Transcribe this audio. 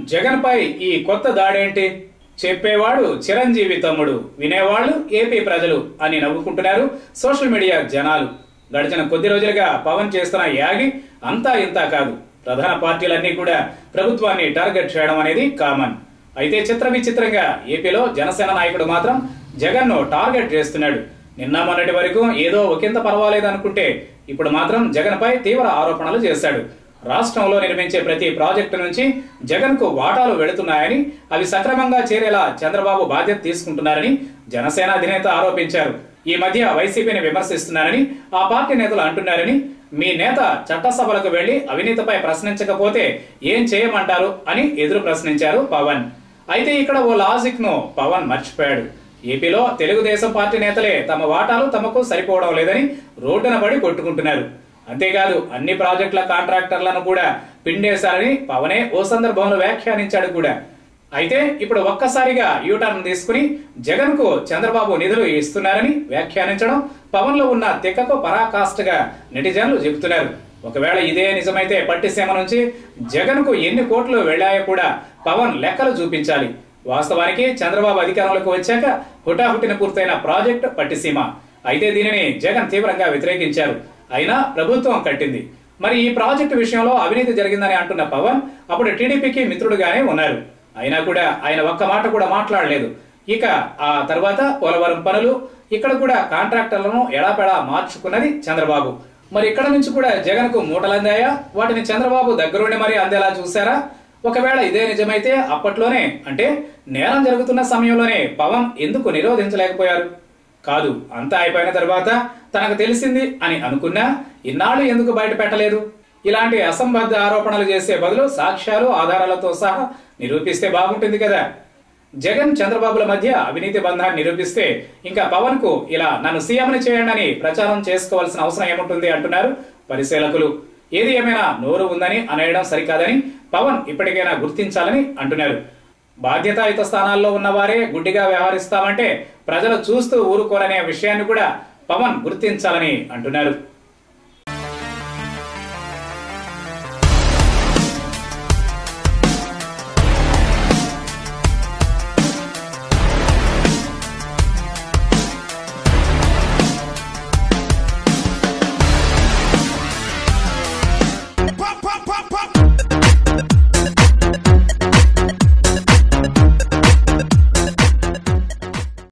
జగన్ పై ఈ కొత్త దాడేంటి చెప్పేవాడు చిరంజీవి తమ్ముడు వినేవాళ్ళు ఏపీ ప్రజలు అని నవ్వుకుంటున్నారు సోషల్ మీడియా జనాలు గడిచిన కొద్ది రోజులుగా పవన్ చేస్తున్న యాగి అంతా ఇంతా కాదు ప్రధాన పార్టీలన్నీ కూడా ప్రభుత్వాన్ని టార్గెట్ చేయడం అనేది కామన్ అయితే చిత్ర విచిత్రంగా ఏపీలో జనసేన నాయకుడు మాత్రం జగన్ ను టార్గెట్ చేస్తున్నాడు నిన్న మొన్నటి వరకు ఏదో ఒకంత పర్వాలేదు అనుకుంటే ఇప్పుడు మాత్రం జగన్ పై తీవ్ర ఆరోపణలు చేశాడు రాష్ట్రంలో నిర్మించే ప్రతి ప్రాజెక్టు నుంచి జగన్ కు వాటాలు వెళుతున్నాయని అవి సక్రమంగా చేరేలా చంద్రబాబు బాధ్యత తీసుకుంటున్నారని జనసేన అధినేత ఆరోపించారు ఈ మధ్య వైసీపీని విమర్శిస్తున్నారని ఆ పార్టీ నేతలు అంటున్నారని మీ నేత చట్టసభలకు వెళ్లి అవినీతిపై ప్రశ్నించకపోతే ఏం చేయమంటారు అని ఎదురు ప్రశ్నించారు పవన్ అయితే ఇక్కడ ఓ లాజిక్ ను పవన్ మర్చిపోయాడు ఏపీలో తెలుగుదేశం పార్టీ నేతలే తమ వాటాలు తమకు సరిపోవడం లేదని రోడ్డున పడి కొట్టుకుంటున్నారు అంతేకాదు అన్ని ప్రాజెక్టుల కాంట్రాక్టర్లను కూడా పిండేశారని పవనే ఓ సందర్భంలో వ్యాఖ్యానించాడు కూడా అయితే ఇప్పుడు ఒక్కసారిగా యూటర్న్ తీసుకుని జగన్ కు చంద్రబాబు నిధులు ఇస్తున్నారని వ్యాఖ్యానించడం పవన్ లో ఉన్న తెక్కకు పరాకాష్ఠగా నెటిజన్లు చెబుతున్నారు ఒకవేళ ఇదే నిజమైతే పట్టిసీమ నుంచి జగన్ కు ఎన్ని కోట్లు వెళ్లాయో కూడా పవన్ లెక్కలు చూపించాలి వాస్తవానికి చంద్రబాబు అధికారంలోకి వచ్చాక హుటాహుటిన పూర్తయిన ప్రాజెక్ట్ పట్టిసీమ అయితే దీనిని జగన్ తీవ్రంగా వ్యతిరేకించారు అయినా ప్రభుత్వం కట్టింది మరి ఈ ప్రాజెక్టు విషయంలో అవినీతి జరిగిందని అంటున్న పవన్ అప్పుడు టీడీపీకి మిత్రుడుగానే ఉన్నారు అయినా కూడా ఆయన ఒక్క మాట కూడా మాట్లాడలేదు ఇక ఆ తర్వాత పోలవరం పనులు ఇక్కడ కూడా కాంట్రాక్టర్లను ఎడాపెడా మార్చుకున్నది చంద్రబాబు మరి ఇక్కడ నుంచి కూడా జగన్ కు మూటలందాయా వాటిని చంద్రబాబు దగ్గరుండి మరి అందేలా చూశారా ఒకవేళ ఇదే నిజమైతే అప్పట్లోనే అంటే నేరం జరుగుతున్న సమయంలోనే పవన్ ఎందుకు నిరోధించలేకపోయారు కాదు అంతా అయిపోయిన తర్వాత తనకు తెలిసింది అని అనుకున్నా ఇన్నాళ్ళు ఎందుకు బయట పెట్టలేదు ఇలాంటి అసంబద్ధ ఆరోపణలు చేసే బదులు సాక్ష్యాలు ఆధారాలతో సహా నిరూపిస్తే బాగుంటుంది కదా జగన్ చంద్రబాబుల మధ్య అవినీతి బంధాన్ని నిరూపిస్తే ఇంకా పవన్ కు ఇలా నన్ను సీఎంని చేయండి అని ప్రచారం చేసుకోవాల్సిన అవసరం ఏముంటుంది అంటున్నారు పరిశీలకులు ఏది ఏమైనా నోరు ఉందని అనేయడం సరికాదని పవన్ ఇప్పటికైనా గుర్తించాలని అంటున్నారు బాధ్యతాయుత స్థానాల్లో ఉన్నవారే గుడ్డిగా వ్యవహరిస్తామంటే ప్రజలు చూస్తూ ఊరుకోరనే విషయాన్ని కూడా పవన్ గుర్తించాలని అంటున్నారు